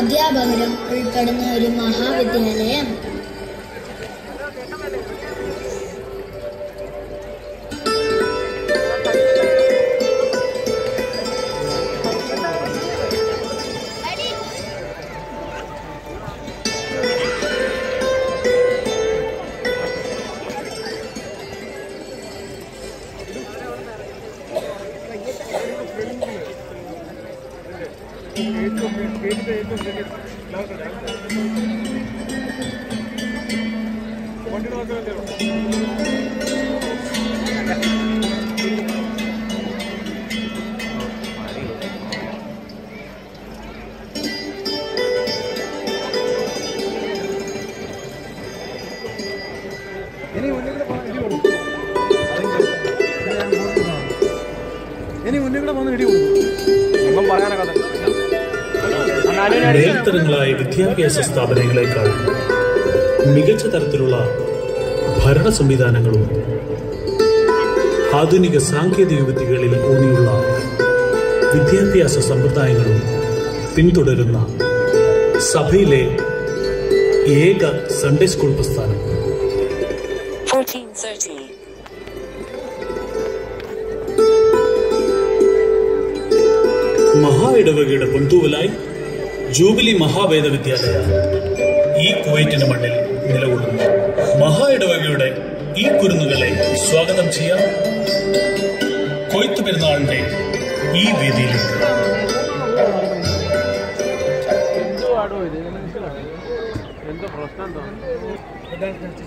അധ്യാപകരും ഉൾപ്പെടുന്ന ഒരു മഹാവിദ്യാലയം ഇനി മുന്നിൽ കൂടെ പോകുന്ന ഇടി കൊടുക്കും ഇനി മുന്നിൽ കൂടെ പോകുന്ന ഇടി കൊടുക്കും ഒന്നും പറയാനൊക്കെ മേൽത്തരങ്ങളായ വിദ്യാഭ്യാസ സ്ഥാപനങ്ങളെക്കാൾ മികച്ച തരത്തിലുള്ള ഭരണ സംവിധാനങ്ങളും ആധുനിക സാങ്കേതിക വിദ്യകളിൽ ഊന്നിയുള്ള വിദ്യാഭ്യാസ സമ്പ്രദായങ്ങളും പിന്തുടരുന്ന സഭയിലെ ഏക സൺഡേ സ്കൂൾ പ്രസ്ഥാനം 1430. മഹാ ഇടവകയുടെ പൊന്തൂവലായി ജൂബിലി മഹാവേദ വിദ്യാലയ ഈ കുവൈറ്റിന്റെ മണ്ണിൽ നിലകൊള്ളുന്നു മഹാ ഇടവകയുടെ ഈ കുരുന്നുകളെ സ്വാഗതം ചെയ്യാം കൊയ്ത്ത് പെരുന്നാളിന്റെ ഈ വേദിയിലേക്ക് പാടോ ഇത് എന്തോ പ്രശ്നം എന്തോ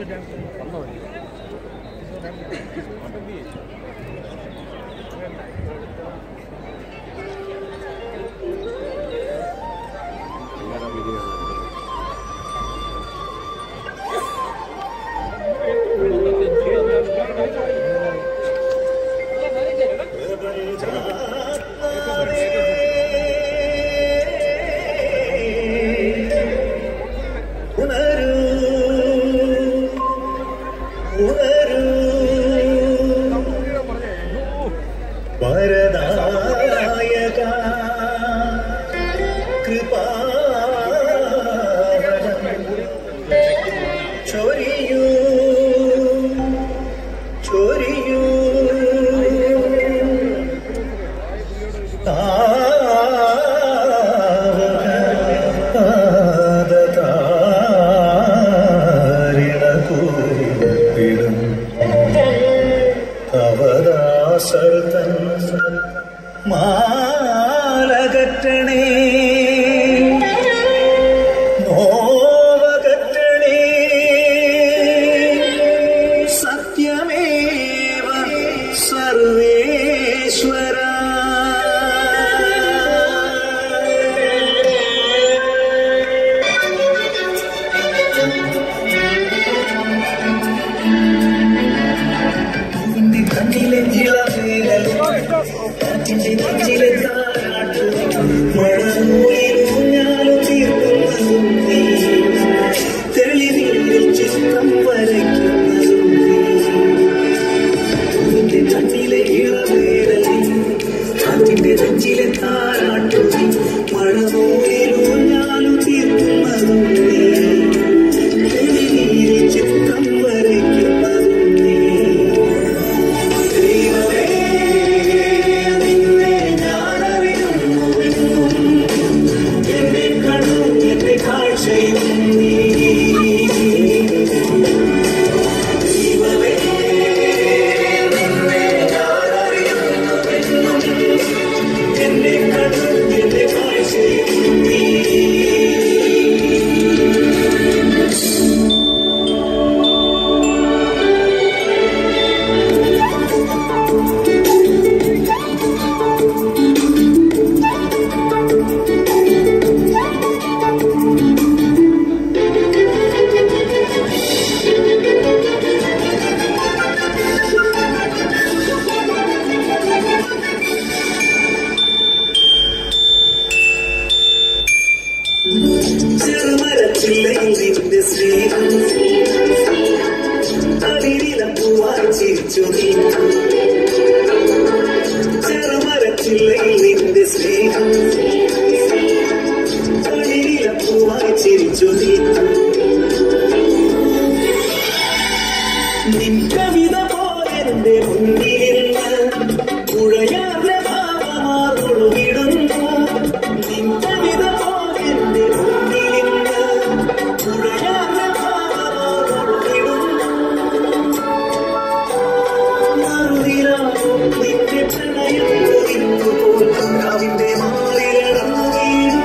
ഉണരൂ ഉണരൂ വരദായക കൃപാവരം ചൊരിയൂ ചൊരിയൂ ിടും അവദാസർത്തൻ മാലകറ്റണേ നോവകറ്റണേ സത്യമേവ സർവേശ്വര നിന്റെ കണ്ണിലെ ഇളവേലൽ കാറ്റിന്റെ നെഞ്ചിലെ താരാട്ടും മഴമൂയിലൂഞ്ഞാലും തീർക്കുന്നതും നീ തെളിവിൽ ചിത്രം വരയ്ക്കുന്നതും നീ നിന്റെ കണ്ണിലെ ഇളവേലൽ കാറ്റിന്റെ നെഞ്ചിലെ താരാട്ടും മഴമൂയിലൂഞ്ഞാലും തീർക്കുന്നതും നീ തെളിവിൽ ചിത്രം വരയ്ക്കുന്നതും നീ ദൈവമേ നിന്നെ ഞാനറിയുന്നുവെന്നും എന്റെ കണ്ണും എന്റെ കാഴ്ചയും നീ ദൈവമേ നിന്നെ ഞാനറിയുന്നുവെന്നും എന്റെ കണ്ണും എന്റെ കാഴ്ചയും നീ ചെറുമരച്ചില്ലയിൽ നിന്റെ സ്നേഹം അതിരിലപ്പുവായി ചിരിച്ചു നീ ചെറുമരച്ചില്ലയിൽ നിന്റെ സ്നേഹം അതിരില ചിരിച്ചു നീ നിൻ കവിത പോലെന്റെ മുന്നിലിന്ന് പുഴയാർന്ന ഭാവമാർന്നൊഴുകിടുന്നു നിൻ കവിത പോലെന്റെ മുന്നിലിന്ന് പുഴയാർന്ന ഭാവമാർന്നൊഴുകിടുന്നു മറുതിരാവും നിന്റെ പ്രണയം കൊതിക്കുമ്പോൾ കവിന്റെ മാറിലടന്നു വീണു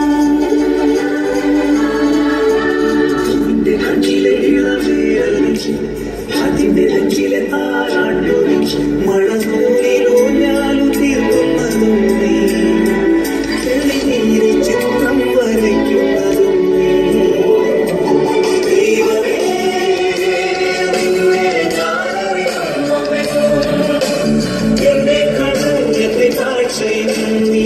നിന്റെ കണ്ണിലെ ഇളവേറിച്ച് അതിന്റെ നെഞ്ചിലെ താരാട്ടൊഴിച്ച് മഴ നൂലിലൂഞ്ഞാലു തീർക്കുന്നതും നീ തെളിനീരെ ചിത്രം വരയ്ക്കുന്നതും നീ ദൈവമേ നിന്നെ ഞാനറിയുന്നുവെന്നോ. എന്റെ കണ്ണും എന്റെ കാഴ്ചയും നീ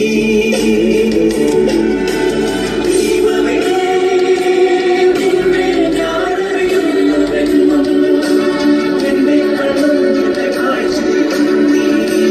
ദൈവമേ നിന്നെ ഞാനറിയുന്നുവെന്നോ. എന്റെ കണ്ണും എന്റെ കാഴ്ചയും നീ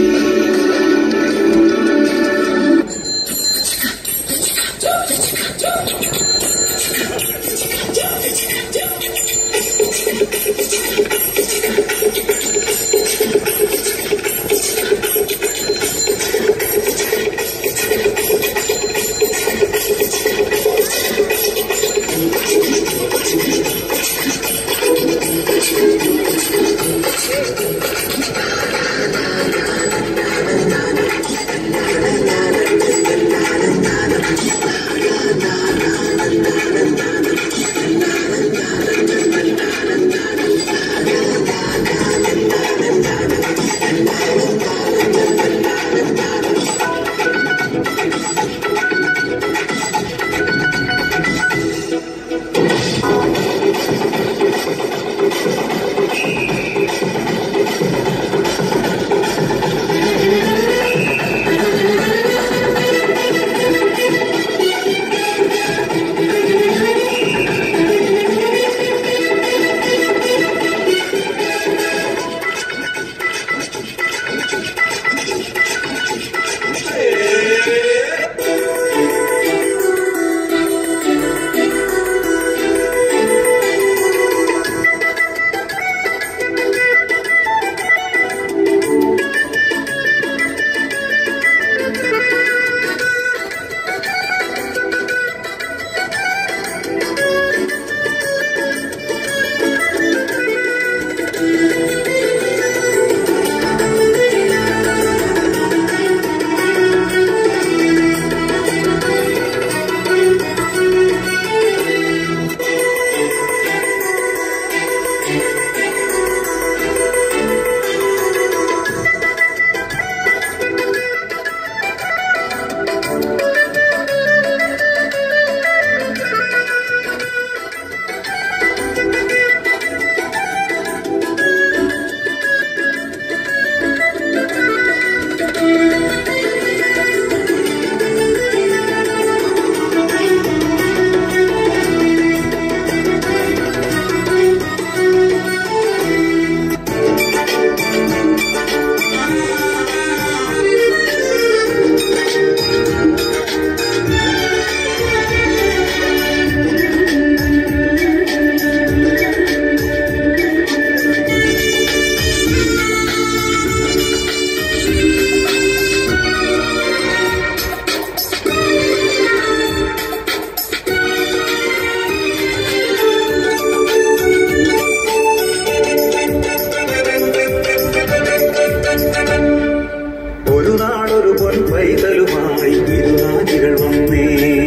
ഒരു നാളൊരു പൊൻ പൈതലുമായി ഇരുനാഴികൾ വന്നേ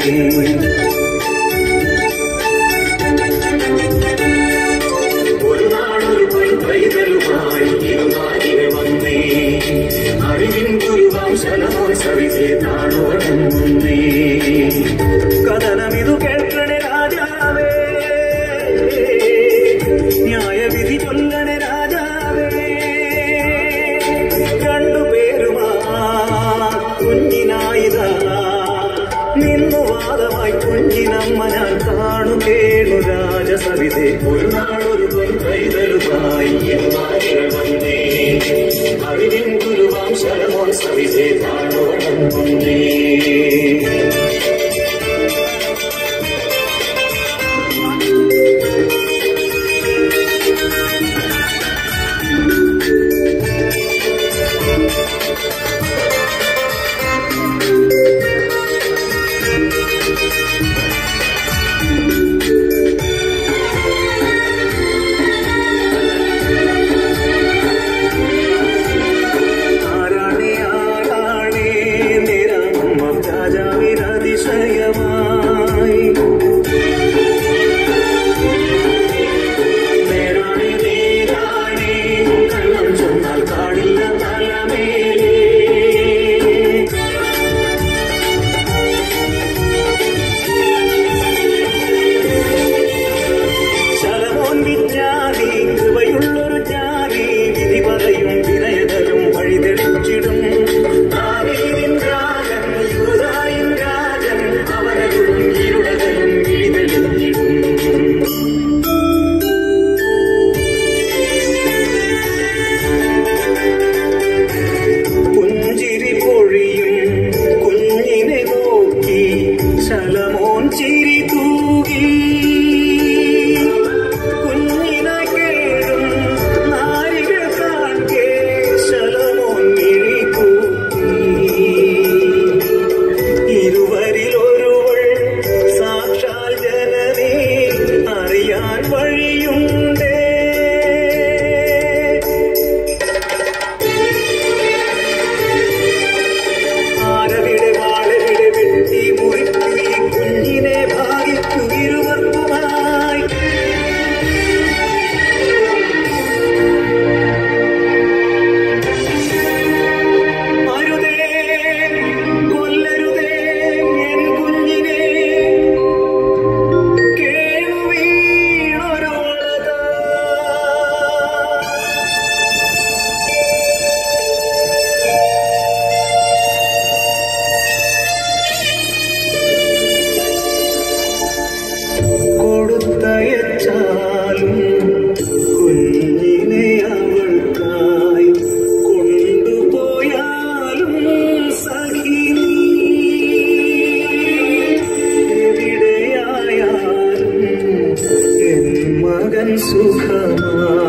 ഒരു നാളൊരു പൊൻ പൈതലുമായി ഇരുനാഴികൾ വന്നേ അറിവിൻ ഗുരുവാം ശലമോത്സവിച്ചേ താണുവണങ്ങുന്നേ കഥനമിതു കേൾക്കണേ രാജാവേ ന്യായവിധി ചൊല്ലണേ രാജാവേ രണ്ടുപേരുമാ കുഞ്ഞിനായിതാ നിന്നു വാദമായി കുഞ്ഞിനമ്മ ഞാൻ കാണു കേണു രാജസവിധേ ഒരു നാളൊരു പൈതലുമായി വന്നേ അറിവിൻ ഗുരുവാം ശരമോത്സവിധേ കാണുവണങ്ങുന്നേ സുഖമാ